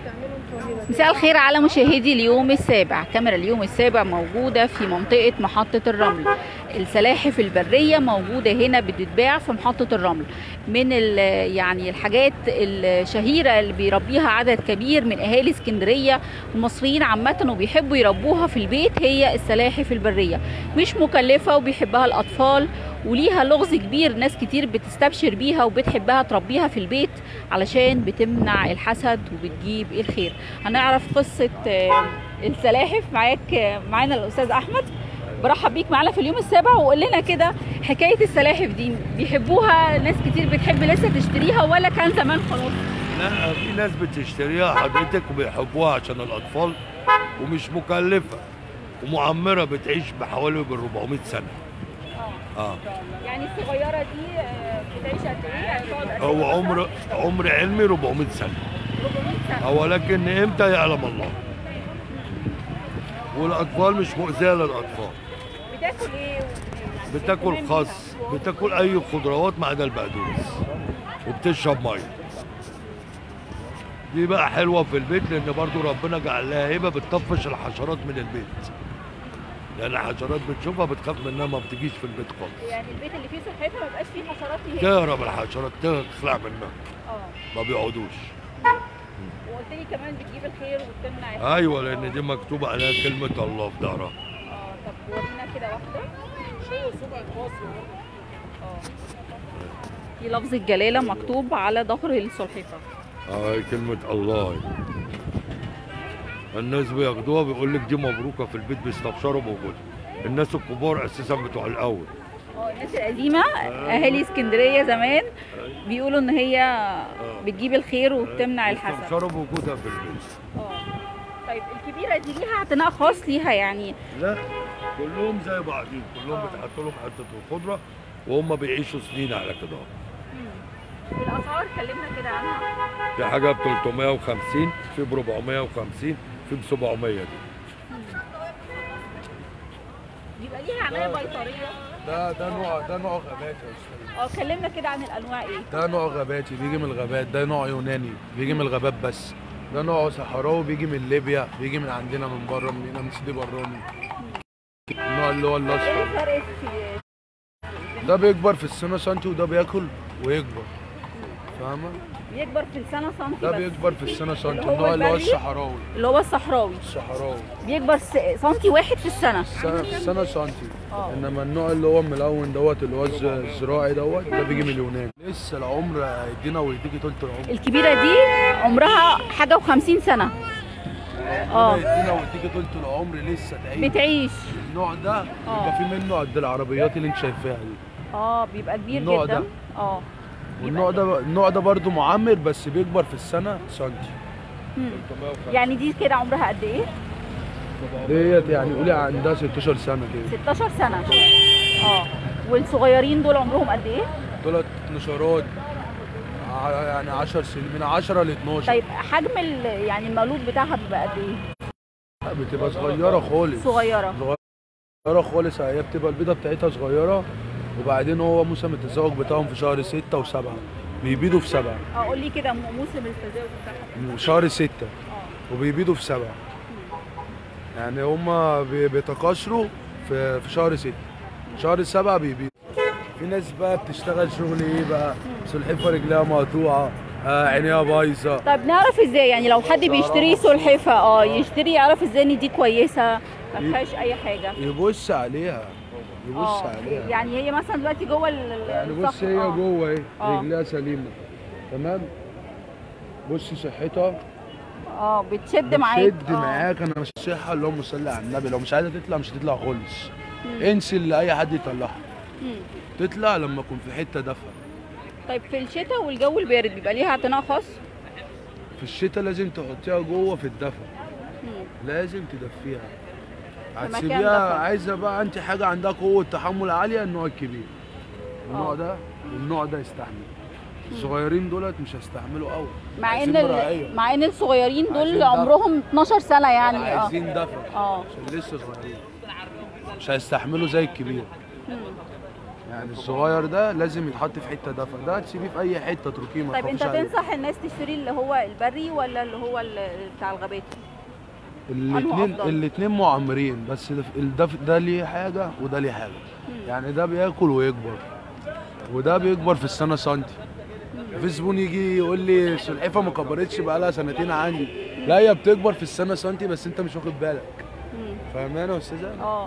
مساء الخير على مشاهدي اليوم السابع كاميرا اليوم السابع موجودة في منطقة محطة الرمل السلاحف البرية موجودة هنا بتتباع في محطة الرمل من ال- يعني الحاجات الشهيرة اللي بيربيها عدد كبير من أهالي اسكندرية والمصريين عامة وبيحبوا يربوها في البيت هي السلاحف البرية مش مكلفة وبيحبها الأطفال وليها لغز كبير ناس كتير بتستبشر بيها وبتحبها تربيها في البيت علشان بتمنع الحسد وبتجيب الخير هنعرف قصة آه، السلاحف معاك آه، معانا الأستاذ أحمد برحب بيك معانا في اليوم السابع وقول لنا كده حكاية السلاحف دي بيحبوها ناس كتير بتحب لسه تشتريها ولا كان زمان خلاص لا في ناس بتشتريها حضرتك وبيحبوها عشان الاطفال ومش مكلفه ومعمره بتعيش بحوالي بال 400 سنه اه يعني الصغيرة دي آه، بتعيش قد ايه؟ يعني تقعد قد هو إيه؟ عمر عمر علمي 400 سنه 400 سنة هو لكن امتى يعلم الله والاطفال مش مؤذيه للاطفال بتاكل ايه؟ بتاكل خس بتاكل اي خضروات ما عدا البقدونس وبتشرب ميه دي بقى حلوه في البيت لان برضو ربنا جعل لها هبه بتطفش الحشرات من البيت لان الحشرات بتشوفها بتخاف منها ما بتجيش في البيت خالص يعني البيت اللي فيه سلحفاه ما بيبقاش فيه حشرات نهائي تهرب الحشرات تخلع منها اه ما بيقعدوش وقلت لي كمان بتجيب الخير وبتمنع الحسد. ايوه لان دي مكتوب عليها كلمه الله في ظهرها اه طب ورينا كده واحده اه في لفظ الجلاله مكتوب على ظهر السلحفاه اه كلمه الله الناس بياخدوها بيقول لك دي مبروكه في البيت بيستبشروا بوجودها الناس الكبار اساسا بتوع الاول اه الناس القديمه اهالي اسكندريه زمان بيقولوا ان هي بتجيب الخير وبتمنع الحسد بيستبشروا بوجودها في البيت اه طيب الكبيره دي ليها اعتناء خاص ليها يعني لا كلهم زي بعضين كلهم بتحط لهم حته الخضره وهم بيعيشوا سنين على كده الاسعار كلمنا كده عنها في حاجه ب 350 في ب 450 في ب 700 دي بيبقى ليها عنايه بيطريه ده ده نوع ده نوع غاباتي يا استاذ اه كلمنا كده عن الانواع ايه ده نوع غاباتي بيجي من الغابات ده نوع يوناني بيجي من الغابات بس ده نوع صحراوي بيجي من ليبيا بيجي من عندنا من بره من هنا من سيدي براني النوع اللي هو ايه الاصفر الفرق في ده بيكبر في السنه سنتي وده بياكل ويكبر فاهمه بيكبر في السنه سنتي ده بس. بيكبر في السنه سنتي اللي هو النوع اللي هو البري؟ الصحراوي اللي هو الصحراوي الصحراوي بيكبر س- سنتي واحد في السنه سنه سنه سنتي اه. انما النوع اللي هو ملون دوت اللي هو الز- الزراعي دوت ده بيجي من اليونان لسه العمر هيدينا ويديكي تلت العمر الكبيره دي عمرها حاجه و50 سنه اه يدينا ويديكي تلت العمر لسه تعيش بتعيش النوع ده اه. يبقى في منه قد العربيات اللي انت شايفاها دي اه بيبقى كبير النوع جدا ده. اه والنوع ده النوع ده برضو معمر بس بيكبر في السنه سنتي مم. يعني دي كده عمرها قد ايه ديت يعني قولي عندها 16 سنه كده 16 سنه اه والصغيرين دول عمرهم قد ايه دولت نشرات ع- يعني 10 سنين من 10 ل 12 طيب حجم ال- يعني المولود بتاعها بيبقى قد ايه بتبقى صغيره خالص صغيره صغيره خالص هي بتبقى البيضه بتاعتها صغيره وبعدين هو موسم التزاوج بتاعهم في شهر 6 و7 بيبيضوا في 7 اه قول لي كده م- موسم التزاوج بتاعها شهر 6 اه وبيبيضوا في 7 يعني هما بي- بيتكاثروا في في شهر 6 شهر 7 بيبيضوا في ناس بقى بتشتغل شغل ايه بقى سلحفه رجلها مقطوعه آه عينيها بايظه طب نعرف ازاي يعني لو حد بيشتري سلحفه اه يشتري يعرف ازاي ان دي كويسه ما فيهاش اي حاجه يبص عليها يبص اه عليها يعني هي مثلا دلوقتي جوه ال- ال- يعني بص الصخر. هي آه. جوه اهي آه. رجلها سليمه تمام بص صحتها اه بتشد معاك بتشد آه. معاك انا مش صحه اللهم صل على النبي لو مش عايزه تطلع مش هتطلع خالص انسي اللي اي حد يطلعها مم. تطلع لما اكون في حته دافئه طيب في الشتاء والجو البارد بيبقى ليها اعتناء خاص في الشتاء لازم تحطيها جوه في الدفا مم. لازم تدفيها مكان هتسيبيها دفا. عايزه بقى انت حاجه عندها قوه تحمل عاليه النوع الكبير النوع آه. ده والنوع ده يستحمل الصغيرين دولت مش هيستحملوا قوي مع ان عايزين ال- مراعية. مع ان الصغيرين عايزين دول دفع. عمرهم 12 سنه يعني اه عايزين دفا اه عشان لسه صغيرين مش هيستحملوا زي الكبير مم. يعني الصغير ده لازم يتحط في حته دفع ده تسيبيه في اي حته تركيه ما طيب انت تخافيش عليه. تنصح الناس تشتري اللي هو البري ولا اللي هو ال- بتاع الغابات أنه الاثنين أفضل؟ الاثنين معمرين بس ده, ده, ده ليه حاجه وده ليه حاجه يعني ده بياكل ويكبر وده بيكبر في السنه سنتي في زبون يجي يقول لي السلحفاه ما كبرتش بقى لها سنتين عندي لا هي بتكبر في السنه سنتي بس انت مش واخد بالك مم. فاهمانه يا استاذه اه اه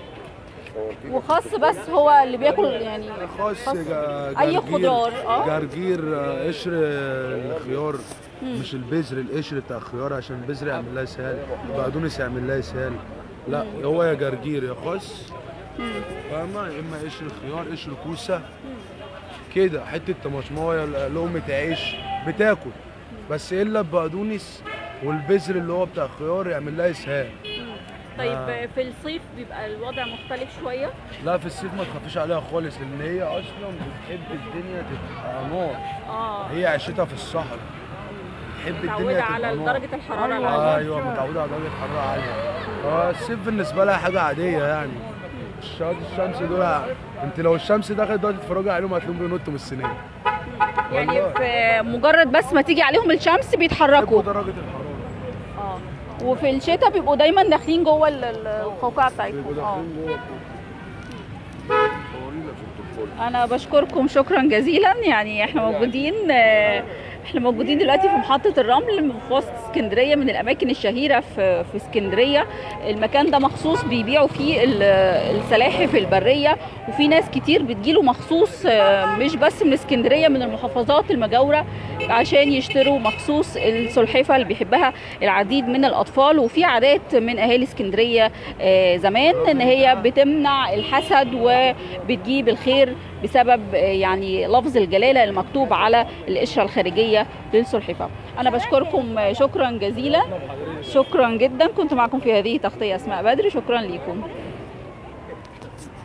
وخاص بس هو اللي بياكل يعني خاص خاص. جا- أي جرجير- خضار، اه. جرجير آه، قشر آه، الخيار مش البذر القشر بتاع الخيار عشان البذر يعمل لها اسهال البقدونس يعمل لها اسهال لا هو يا جرجير يا خس فاهمه يا اما قشر الخيار قشر كوسه كده حته طماطمايه لقمه عيش بتاكل بس الا البقدونس والبذر اللي هو بتاع الخيار يعمل لها اسهال طيب في الصيف بيبقى الوضع مختلف شويه لا في الصيف ما تخافيش عليها خالص لان هي اصلا بتحب الدنيا تبقى نار اه هي عيشتها في الصحراء بتحب الدنيا متعوده تبقى على نار. درجه الحراره ايوه العاليه ايوه متعوده على درجه حراره عاليه فالصيف بالنسبه لها حاجه عاديه يعني الشمس الشمس دول انت لو الشمس دخلت دلوقتي تتفرجي عليهم هتلاقيهم بينطوا من السنين يعني والله. في مجرد بس ما تيجي عليهم الشمس بيحبوا بيتحركوا درجه الحراره اه وفي الشتاء بيبقوا دايما داخلين جوه ال- ال- القوقعه بيبقوا بتاعتهم اه داخلين جوه صورينا في الطفوله انا بشكركم شكرا جزيلا يعني احنا موجودين آه، احنا موجودين دلوقتي في محطة الرمل في وسط اسكندرية من الأماكن الشهيرة في في اسكندرية المكان ده مخصوص بيبيعوا فيه ال- السلاحف البرية وفي ناس كتير بتجيله مخصوص آه، مش بس من اسكندرية من المحافظات المجاورة عشان يشتروا مخصوص السلحفة اللي بيحبها العديد من الأطفال وفي عادات من أهالي اسكندرية آه، زمان إن هي بتمنع الحسد وبتجيب الخير بسبب آه، يعني لفظ الجلالة المكتوب على القشرة الخارجية للسلحفة أنا بشكركم آه، شكرا جزيلا شكرا جدا كنت معكم في هذه تغطية أسماء بدر شكرا لكم